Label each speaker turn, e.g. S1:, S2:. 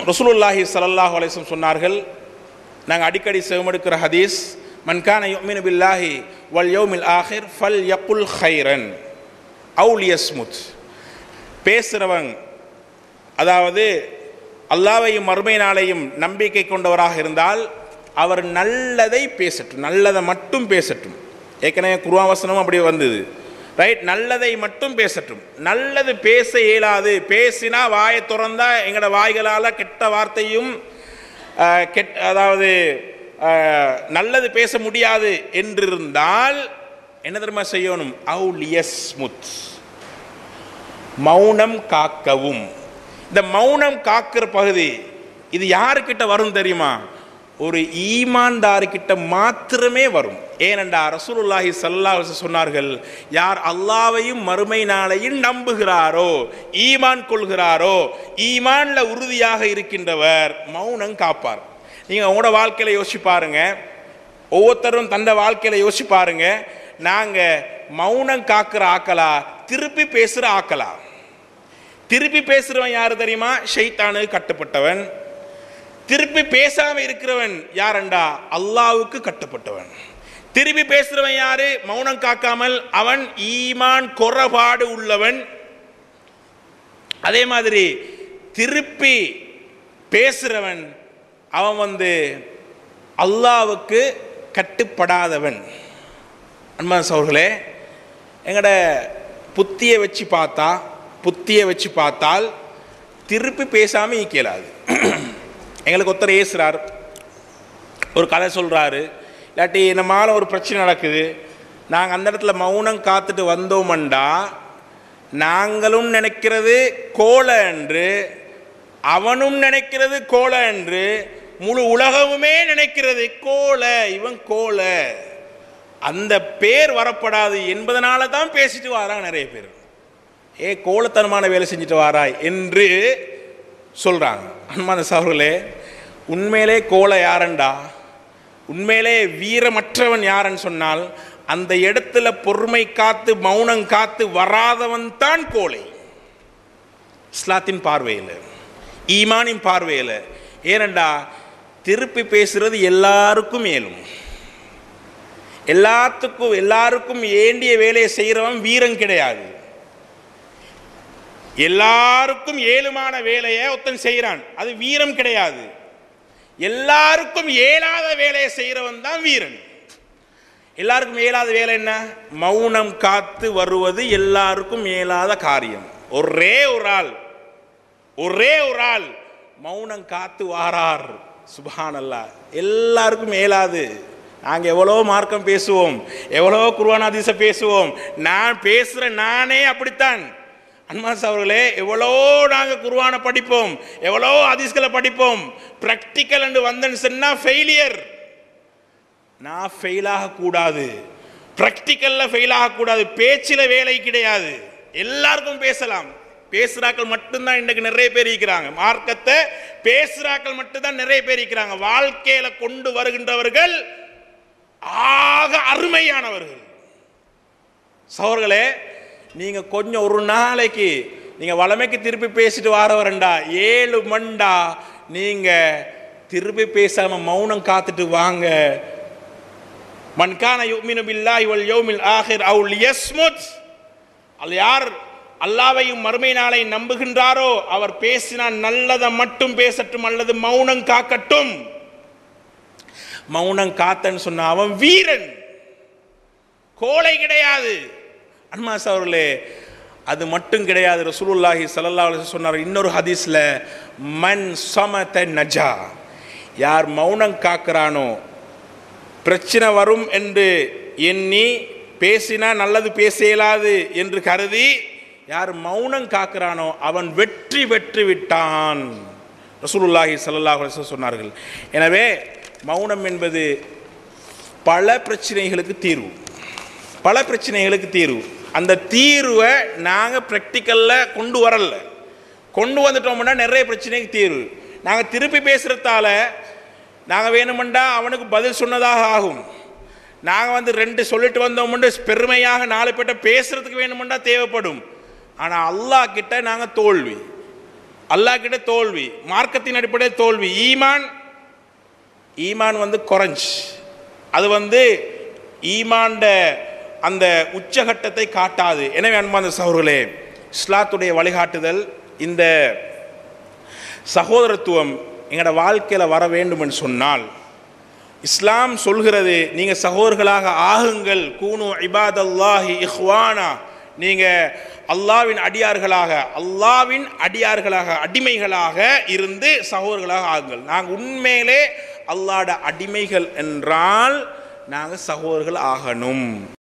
S1: ரசூலுல்லாஹி ஸல்லல்லாஹு அலைஹி வஸல்லம் சொன்னார்கள் நாங்கள் அடிக்கடி செவமெடுக்கிற ஹதீஸ் மன்கான யுமினு பில்லாஹி வல் யௌமில் ஆஹிர் ஃபல் யகுல் ஹைரன் அவுல் யஸ்முத் பேசுகிறவன் அதாவது அல்லாவையும் மறுமை நாளையும் நம்பிக்கை கொண்டவராக இருந்தால் அவர் நல்லதை பேசட்டும் நல்லதை மட்டும் பேசட்டும் ஏற்கனவே குருவாவசனம் அப்படி வந்தது ரைட் நல்லதை மட்டும் பேசட்டும் நல்லது பேச இயலாது பேசினா வாயை திறந்தா எங்களோட வாய்களால் கெட்ட வார்த்தையும் ஆஹ், கெட் அதாவது ஆஹ், நல்லது பேச முடியாது என்றிருந்தால் என்ன தெரியுமா செய்யணும் அவுலியஸ்முத் மௌனம் காக்கவும் இந்த மௌனம் காக்கிற பகுதி இது யாருக்கிட்ட வரும் தெரியுமா ஒரு ஈமான்தாருக்கிட்ட மாத்திரமே வரும் ஏனென்றா ரசூலுல்லாஹி ஸல்லல்லாஹு அலைஹி வஸல்லம் சொன்னார்கள் யார் அல்லாவையும் மறுமை நாளையும் நம்புகிறாரோ ஈமான் கொள்கிறாரோ ஈமான்ல உறுதியாக இருக்கின்றவர் மௌனம் காப்பார் நீங்க உங்களோட வாழ்க்கையில யோசிச்சு பாருங்க ஒவ்வொருத்தரும் தந்த வாழ்க்கையில யோசிச்சு பாருங்க நாங்க மௌனம் காக்கிற ஆக்கலா திருப்பி பேசுற ஆக்கலா திருப்பி பேசுறவன் யாரு தெரியுமா ஷைத்தானுக்கு கட்டுப்பட்டவன் திருப்பி பேசாம இருக்கிறவன் யாரண்டா அல்லாவுக்கு கட்டுப்பட்டவன் திருப்பி பேசுறவன் யாரு மௌனம் காக்காமல் அவன் ஈமான் குறைபாடு உள்ளவன் அதே மாதிரி திருப்பி பேசுறவன் அவன் வந்து அல்லாவுக்கு கட்டுப்படாதவன் அன்பான சோர்களே எங்கட புத்தியை வச்சு பார்த்தா புத்தியை வச்சு பார்த்தால் திருப்பி பேசாமல் ஈக்கலாது எங்களுக்கு ஒருத்தர் ஏசுறார் ஒரு கதை சொல்கிறாரு இல்லாட்டி நம்மால ஒரு பிரச்சனை நடக்குது நாங்கள் அந்த இடத்துல மௌனம் காத்துட்டு வந்தோமண்டா நாங்களும் நினைக்கிறது கோலை என்று அவனும் நினைக்கிறது கோலை என்று முழு உலகமுமே நினைக்கிறது கோலை இவன் கோலை அந்த பேர் வரப்படாது என்பதனால தான் பேசிட்டு வராங்க நிறைய பேர் ஏ கோலத்தனமான வேலை செஞ்சுட்டு வாராய் என்று சொல்றாங்க அன்பான சவர்களே உண்மையிலே கோலை யாரண்டா உண்மையிலே வீரமற்றவன் யாருன்னு சொன்னால் அந்த இடத்துல பொறுமை காத்து மௌனம் காத்து வராதவன் தான் கோலை இஸ்லாத்தின் பார்வையில் ஈமானின் பார்வையில் ஏனண்டா திருப்பி பேசுறது எல்லாருக்கும் இயலும் எல்லாத்துக்கும் எல்லாருக்கும் ஏண்டிய வேலையை செய்கிறவன் வீரன் கிடையாது எல்லாருக்கும் ஏழுமான வேலையை ஒருத்தன் செய்கிறான் அது வீரம் கிடையாது எல்லாருக்கும் ஏலாத வேலையை செய்கிறவன் தான் வீரன் எல்லாருக்கும் இயலாத வேலை என்ன மௌனம் காத்து வருவது எல்லாருக்கும் இயலாத காரியம் ஒரே ஒரு ஆள் ஒரே ஒரு ஆள் மௌனம் காத்து வாரார் சுபஹானல்லா எல்லாருக்கும் இயலாது நாங்கள் எவ்வளோ மார்க்கம் பேசுவோம் எவ்வளோ குருவானாதீச பேசுவோம் நான் பேசுகிற நானே அப்படித்தான் அன்மாஸ் அவர்களே எவ்வளோ நாங்கள் குருவானை படிப்போம் எவ்வளோ ஹதீஸ்களை படிப்போம் ப்ராக்டிக்கல் என்று வந்தேன்னு சொன்னால் ஃபெயிலியர் நான் ஃபெயில் ஆகக்கூடாது ப்ராக்டிக்கலில் ஃபெயில் ஆகக்கூடாது பேச்சில் வேலை கிடையாது எல்லாருக்கும் பேசலாம் பேசுறாக்கள் மட்டும்தான் இன்றைக்கு நிறைய பேர் இருக்கிறாங்க மார்க்கத்தை பேசுறாக்கள் மட்டும்தான் நிறைய பேர் இருக்கிறாங்க வாழ்க்கையில கொண்டு வருகின்றவர்கள் ஆக அருமையானவர்கள் சவர்களே நீங்க கொஞ்சம் ஒரு நாளைக்கு நீங்க வளமைக்கு திருப்பி பேசிட்டு வாரவரண்டா ஏழு மண்டா நீங்க திருப்பி பேசாம மௌனம் காத்துட்டு வாங்க மன்கான யுமினு பில்லாஹி வல் யௌமில் ஆஹிர் அவு லியஸ்முத் அது யார் அல்லாவையும் மறுமை நாளை நம்புகின்றாரோ அவர் பேசினால் நல்லதை மட்டும் பேசட்டும் அல்லது மௌனம் காக்கட்டும் மௌனம் காத்தன்னு சொன்ன அவன் வீரன் கோலை கிடையாது அன்மாஸ் அவர்களே அது மட்டும் கிடையாது ரசூலுல்லாஹி ஸல்லல்லாஹு அலைஹி வஸல்லம் சொன்னார் இன்னொரு ஹதீஸ்ல மன் சமத நஜா யார் மௌனம் காக்கிறானோ பிரச்சனை வரும் என்று எண்ணி பேசினா நல்லது பேச இயலாது என்று கருதி யார் மௌனம் காக்கிறானோ அவன் வெற்றி பெற்று விட்டான் ரசூலுல்லாஹி ஸல்லல்லாஹு அலைஹி வஸல்லம் சொன்னார்கள் எனவே மௌனம் என்பது பல பிரச்சனைகளுக்கு தீர்வு பல பிரச்சனைகளுக்கு தீர்வு அந்த தீர்வை நாங்கள் ப்ராக்டிக்கலில் கொண்டு வரல கொண்டு வந்துட்டோம்னா நிறைய பிரச்சனைக்கு தீர்வு நாங்கள் திருப்பி பேசுகிறதால நாங்கள் வேணுமெண்டா அவனுக்கு பதில் சொன்னதாக ஆகும் நாங்கள் வந்து ரெண்டு சொல்லிட்டு வந்தோம்னு பெருமையாக நாலு பேர்ட்ட பேசுறதுக்கு வேணுமெண்டா தேவைப்படும் ஆனால் அல்லாஹ் கிட்ட நாங்கள் தோல்வி அல்லாஹ் கிட்ட தோல்வி மார்க்கத்தின் அடிப்படையில் தோல்வி ஈமான் ஈமான் வந்து குறைஞ்சி அது வந்து ஈமாண்ட அந்த உச்சகட்டத்தை காட்டாது எனவே அன்பான சகோதரர்களே இஸ்லாத்துடைய வழிகாட்டுதல் இந்த சகோதரத்துவம் எங்களோட வாழ்க்கையில் வர வேண்டும் என்று சொன்னால் இஸ்லாம் சொல்கிறது நீங்கள் சகோதரர்களாக ஆகுங்கள் கூனு இபாதல்லாஹி இஹ்வானா நீங்கள் அல்லாவின் அடியார்களாக அல்லாவின் அடியார்களாக அடிமைகளாக இருந்து சகோதரர்களாக ஆகுங்கள் நாங்கள் உண்மையிலே அல்லாட அடிமைகள் என்றால் நாங்கள் சகோதரர்கள் ஆகணும்